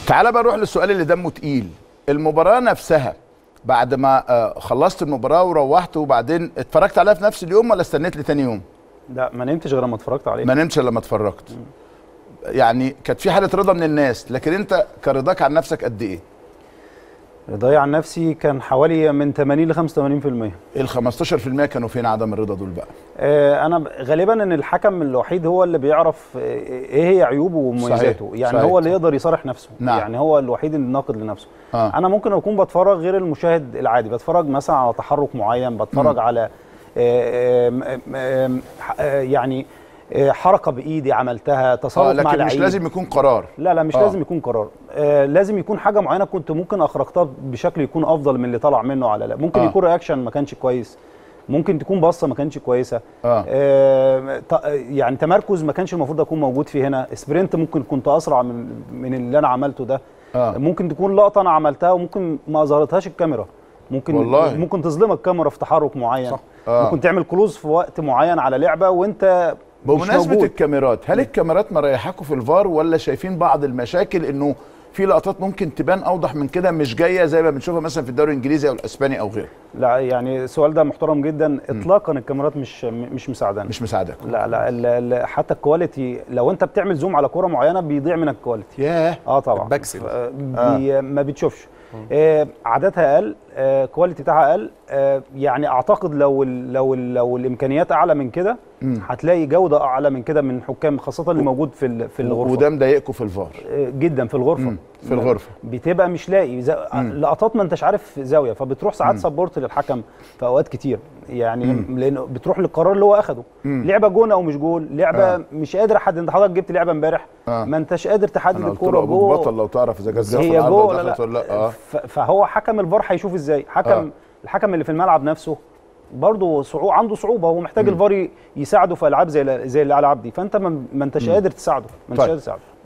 تعال بقى نروح للسؤال اللي دمه تقيل المباراه نفسها بعد ما آه، خلصت المباراه وروحت وبعدين اتفرجت عليها في نفس اليوم ولا استنيت لتاني يوم لا ما نمتش غير لما اتفرجت عليه ما نمتش الا لما اتفرجت يعني كانت في حاله رضا من الناس لكن انت كرضاك عن نفسك قد ايه رضاي عن نفسي كان حوالي من 80 ل 85% ال 15% كانوا فين عدم الرضا دول بقى آه، انا ب- غالبا ان الحكم الوحيد هو اللي بيعرف آه، ايه هي عيوبه ومميزاته صحيح، يعني صحيح. هو اللي يقدر يصارح نفسه نعم. يعني هو الوحيد اللي ناقد لنفسه آه. انا ممكن اكون بتفرج غير المشاهد العادي بتفرج مثلا على تحرك معين بتفرج على آه، آم، آم، آم، ح- آه، يعني آه، حركه بايدي عملتها اه تصرف مع لكن مش لعيب لازم يكون قرار لا لا مش آه. آه. لازم يكون قرار آه لازم يكون حاجه معينه كنت ممكن اخرجتها بشكل يكون افضل من اللي طلع منه على لا ممكن آه. آه. يكون رياكشن ما كانش كويس ممكن تكون بصه ما كانش كويسه آه. آه ت- يعني تمركز ما كانش المفروض اكون موجود فيه هنا سبرنت ممكن كنت اسرع من من اللي انا عملته ده آه. ممكن تكون لقطه انا عملتها وممكن ما اظهرتهاش الكاميرا ممكن والله. ممكن تظلمك الكاميرا في تحرك معين صح. آه. ممكن تعمل كلوز في وقت معين على لعبه وانت مش بمناسبه موجود. الكاميرات هل الكاميرات مريحاكوا في الفار ولا شايفين بعض المشاكل انه في لقطات ممكن تبان اوضح من كده مش جايه زي ما بنشوفها مثلا في الدوري الانجليزي او الاسباني او غيره لا يعني السؤال ده محترم جدا اطلاقا الكاميرات مش مش مساعدانا مش مساعدك لا لا ال- ال- حتى الكواليتي لو انت بتعمل زوم على كوره معينه بيضيع منك الكواليتي ياه اه طبعا البكسل. ف- بي ما بتشوفش آه عددها اقل آه كواليتي بتاعها اقل آه يعني اعتقد لو ال لو ال لو الامكانيات اعلى من كده هتلاقي جوده اعلى من كده من حكام خاصه اللي موجود في ال- في الغرفه وده مضايقكم في الفار آه، جدا في الغرفه مم. في الغرفه بتبقى مش لاقي ز... لقطات ما انتش عارف زاويه فبتروح ساعات سبورت للحكم في اوقات كتير يعني لانه بتروح للقرار اللي هو اخده لعبه جون او مش جول لعبه آه. آه. مش قادر احدد انت حضرتك جبت لعبه امبارح آه. آه. ما انتش قادر تحدد انا قلت الكوره له ابوك جوه بطل لو تعرف اذا كانت جت في هي العارضه جوه ولا دخلت لا ولا لا اه ف- فهو حكم الفار هيشوف ازاي حكم آه. آه. الحكم اللي في الملعب نفسه برضه صعوبه عنده صعوبه هو محتاج الفار ي- يساعده في العاب زي ال- زي الالعاب دي فانت ما ما انتش قادر تساعده ما انتش طيب. قادر تساعده